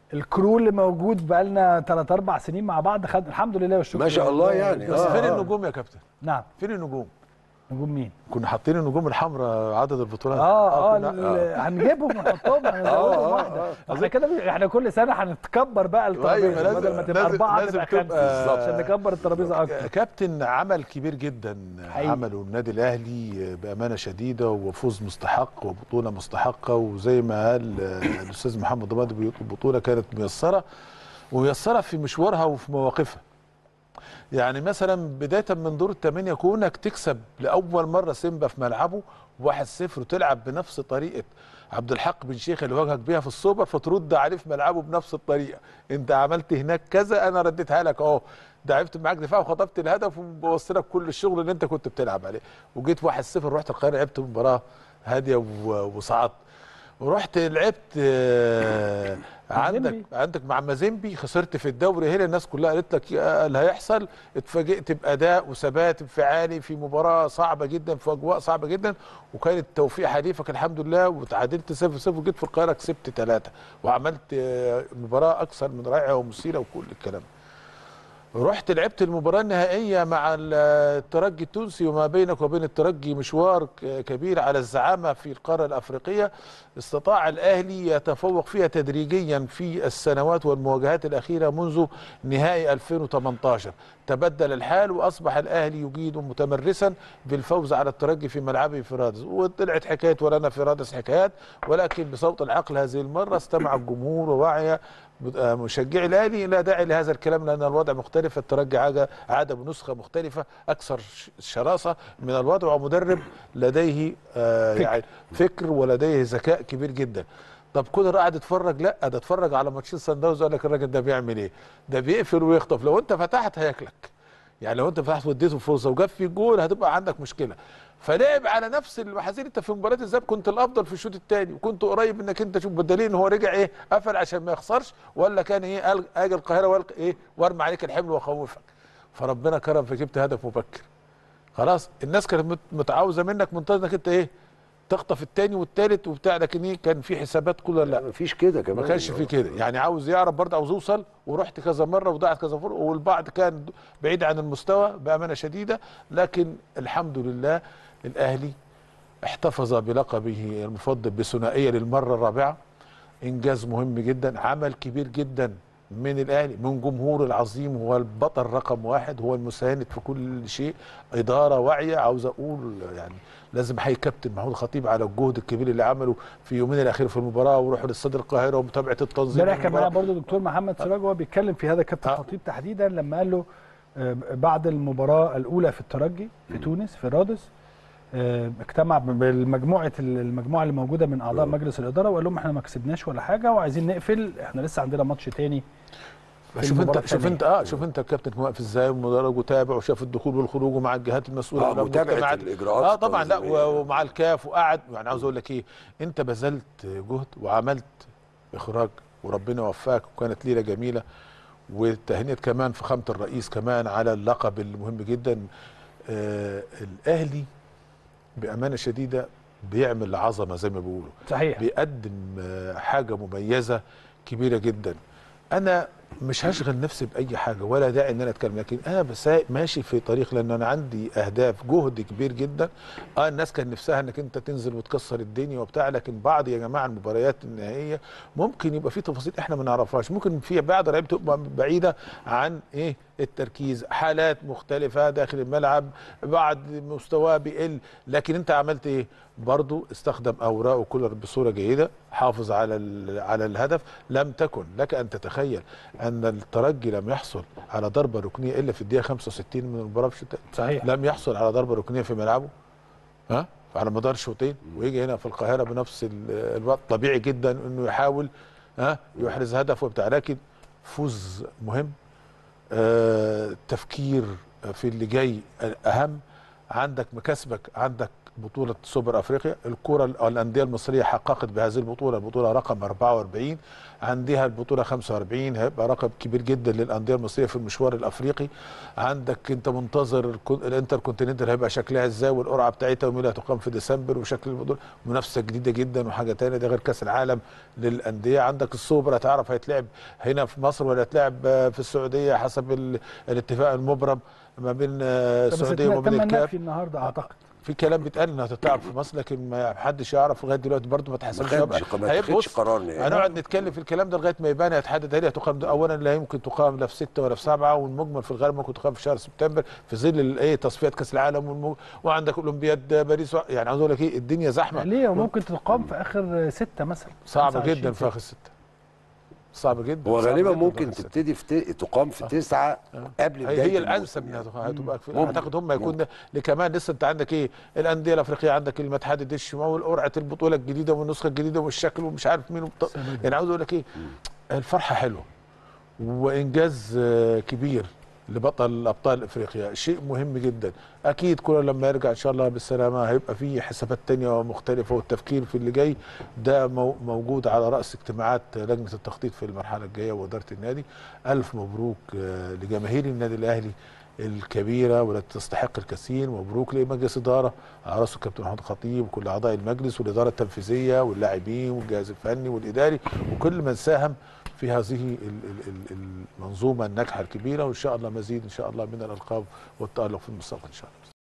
الكرو اللي موجود بقالنا 3 4 سنين مع بعض خد الحمد لله والشكر ما شاء الله يعني بس آه، فين آه. النجوم يا كابتن نعم فين النجوم نجوم مين؟ كنا حاطين النجوم الحمراء عدد البطولات اه اه كنا- ال- هنجيبهم ونحطهم هنزودهم واحده احنا كده بي- احنا كل سنه هنتكبر بقى الترابيزه لازم- بدل ما تبقى لازم- اربعه لازم تبقى تبقى- خمسه بالظبط. عشان نكبر الترابيزه اكتر كابتن عمل كبير جدا حقيقي. عمله النادي الاهلي بامانه شديده وفوز مستحق وبطوله مستحقه وزي ما قال آه، الاستاذ محمد ضمادي بيقول البطوله كانت ميسره وميسره في مشوارها وفي مواقفها يعني مثلا بدايه من دور الثمانيه كونك تكسب لاول مره سيمبا في ملعبه 1-0 وتلعب بنفس طريقه عبد الحق بن شيخ اللي واجهك بيها في السوبر فترد عليه في ملعبه بنفس الطريقه انت عملت هناك كذا انا رديتها لك اهو دعبت معاك دفاع وخطفت الهدف وبوصلك كل الشغل اللي انت كنت بتلعب عليه وجيت 1-0 رحت القاهره لعبت مباراه هاديه و- وصعدت ورحت لعبت آه، عندك مازيمبي. عندك مع مازيمبي خسرت في الدوري هنا الناس كلها قالت لك يا اللي هيحصل اتفاجئت باداء وثبات انفعالي في مباراه صعبه جدا في اجواء صعبه جدا وكانت توفيق حليفك الحمد لله وتعادلت 0 0 وجيت في القاهره كسبت ثلاثه وعملت آه، مباراه اكثر من رائعه ومثيره وكل الكلام ده. رحت لعبت المباراة النهائية مع ال- الترجي التونسي وما بينك وبين الترجي مشوار ك- كبير على الزعامة في القارة الأفريقية استطاع الأهلي يتفوق فيها تدريجيا في السنوات والمواجهات الأخيرة منذ نهائي 2018 تبدل الحال وأصبح الأهلي يجيد متمرسا بالفوز على الترجي في ملعبه في رادس وطلعت حكاية ولنا في رادس حكايات ولكن بصوت العقل هذه المرة استمع الجمهور ووعي مشجعي الاهلي لا داعي لهذا الكلام لان الوضع مختلف الترجي عاد عاد بنسخه مختلفه اكثر ش- شراسه من الوضع ومدرب لديه آه فكر. يعني فكر ولديه ذكاء كبير جدا طب كولر قاعد يتفرج لا ده اتفرج على ماتشين سان داونز وقال لك الراجل ده بيعمل ايه ده بيقفل ويخطف لو انت فتحت هياكلك يعني لو انت فتحت واديته فرصه وجاب في جول هتبقى عندك مشكله فلعب على نفس المحاذير انت في مباراه الذهاب كنت الافضل في الشوط الثاني وكنت قريب انك انت تشوف بدليل ان هو رجع ايه قفل عشان ما يخسرش ولا كان ايه قال اجي القاهره والق ايه وارمي عليك الحمل واخوفك فربنا كرم فجبت هدف مبكر خلاص الناس كانت مت- متعاوزه منك منتظر انك انت ايه تخطف الثاني والثالث وبتاع لكن ايه كان في حسابات كلها لا ما فيش كده كمان ما كانش في كده يعني عاوز يعرف برضه عاوز يوصل ورحت كذا مره وضاعت كذا فرصه والبعض كان بعيد عن المستوى بامانه شديده لكن الحمد لله الاهلي احتفظ بلقبه المفضل بثنائيه للمره الرابعه انجاز مهم جدا عمل كبير جدا من الاهلي من جمهور العظيم هو البطل رقم واحد هو المساند في كل شيء اداره واعيه عاوز اقول يعني لازم احيي كابتن محمود خطيب على الجهد الكبير اللي عمله في يومين الاخير في المباراه وروحوا لاستاد القاهره ومتابعه التنظيم امبارح كان معانا للمباراة. برضو دكتور محمد سراج وهو بيتكلم في هذا كابتن آه. خطيب تحديدا لما قال له آه، بعد المباراه الاولى في الترجي في تونس في رادس آه، اجتمع بالمجموعه المجموعه اللي موجوده من اعضاء مجلس الاداره وقال لهم احنا ما كسبناش ولا حاجه وعايزين نقفل احنا لسه عندنا ماتش تاني في شوف المباراة انت شوف الثانية. انت اه شوف انت الكابتن كان واقف ازاي والمدرج وتابع وشاف الدخول والخروج ومع الجهات المسؤوله آه، ومع متابعة المجتمعات. الإجراءات اه طبعا لا التنظيمية. و- ومع الكاف وقعد يعني عاوز اقول لك ايه انت بذلت جهد وعملت اخراج وربنا وفاك وكانت ليله جميله وتهنئه كمان فخامه الرئيس كمان على اللقب المهم جدا آه الاهلي بامانه شديده بيعمل عظمه زي ما بيقولوا صحيح بيقدم آه، حاجه مميزه كبيره جدا انا مش هشغل نفسي باي حاجه ولا داعي ان انا اتكلم لكن انا بس ماشي في طريق لان انا عندي اهداف جهد كبير جدا اه الناس كان نفسها انك انت تنزل وتكسر الدنيا وبتاع لكن بعض يا جماعه المباريات النهائيه ممكن يبقى في تفاصيل احنا ما نعرفهاش ممكن في بعض لعيبه تبقى بعيده عن ايه التركيز حالات مختلفه داخل الملعب بعض مستواه بيقل لكن انت عملت ايه برضو استخدم اوراقه كولر بصوره جيده حافظ على ال- على الهدف لم تكن لك ان تتخيل ان الترجي لم يحصل على ضربه ركنيه الا في الدقيقه 65 من المباراه في الشوط صحيح لم يحصل على ضربه ركنيه في ملعبه ها على مدار شوطين ويجي هنا في القاهره بنفس ال- الوقت طبيعي جدا انه يحاول ها يحرز هدف وبتاع لكن فوز مهم آه تفكير في اللي جاي اهم عندك مكاسبك عندك بطولة سوبر افريقيا الكرة الاندية المصرية حققت بهذه البطولة البطولة رقم 44 عندها البطولة 45 هيبقى رقم كبير جدا للاندية المصرية في المشوار الافريقي عندك انت منتظر الكون- الانتر كونتيننتال هيبقى شكلها ازاي والقرعة بتاعتها ومين اللي هتقام في ديسمبر وشكل البطولة منافسة جديدة جدا وحاجة تانية ده غير كاس العالم للاندية عندك السوبر هتعرف هيتلعب هنا في مصر ولا هيتلعب آه، في السعودية حسب ال- الاتفاق المبرم ما بين آه، بس السعودية وما بين تم الكاف النفي النهارده اعتقد في كلام بيتقال انها هتتلعب في مصر لكن ما حدش يعرف لغايه دلوقتي برضه ما ما تحسبش خدش ما هيبقى- تاخدش بص، قرار نهائي هنقعد نتكلم في الكلام ده لغايه ما يبان هيتحدد هل هتقام اولا لا يمكن تقام لا في سته ولا في سبعه والمجمل في الغالب ممكن تقام في شهر سبتمبر في ظل الايه تصفيات كاس العالم والمج... وعندك اولمبياد باريس و... يعني عاوز اقول لك ايه الدنيا زحمه ليه وممكن تقام في اخر ستة مثلا صعبه 25 جدا في اخر سته صعبه جدا هو صعبة غالبا جداً في ممكن آخر ستة. تبتدي في ت- تقام في تسعة قبل هي بداية هي الموسم الانسب يعني. انها تقام هتبقى في- ممكن. اعتقد هم هيكون ده كمان لسه انت عندك ايه الانديه الافريقيه عندك الاتحاد الدش والقرعه البطوله الجديده والنسخه الجديده والشكل ومش عارف مين وبط... سبب. يعني عاوز اقول لك ايه الفرحه حلوه وانجاز آه، كبير لبطل ابطال افريقيا شيء مهم جدا اكيد كل لما يرجع ان شاء الله بالسلامه هيبقى في حسابات تانية مختلفه والتفكير في اللي جاي ده مو- موجود على راس اجتماعات لجنه التخطيط في المرحله الجايه واداره النادي الف مبروك آه، لجماهير النادي الاهلي الكبيره والتي تستحق الكثير مبروك لمجلس اداره على راسه الكابتن محمود خطيب وكل اعضاء المجلس والاداره التنفيذيه واللاعبين والجهاز الفني والاداري وكل من ساهم في هذه ال- ال- ال- المنظومه الناجحه الكبيره وان شاء الله مزيد ان شاء الله من الالقاب والتالق في المستقبل ان شاء الله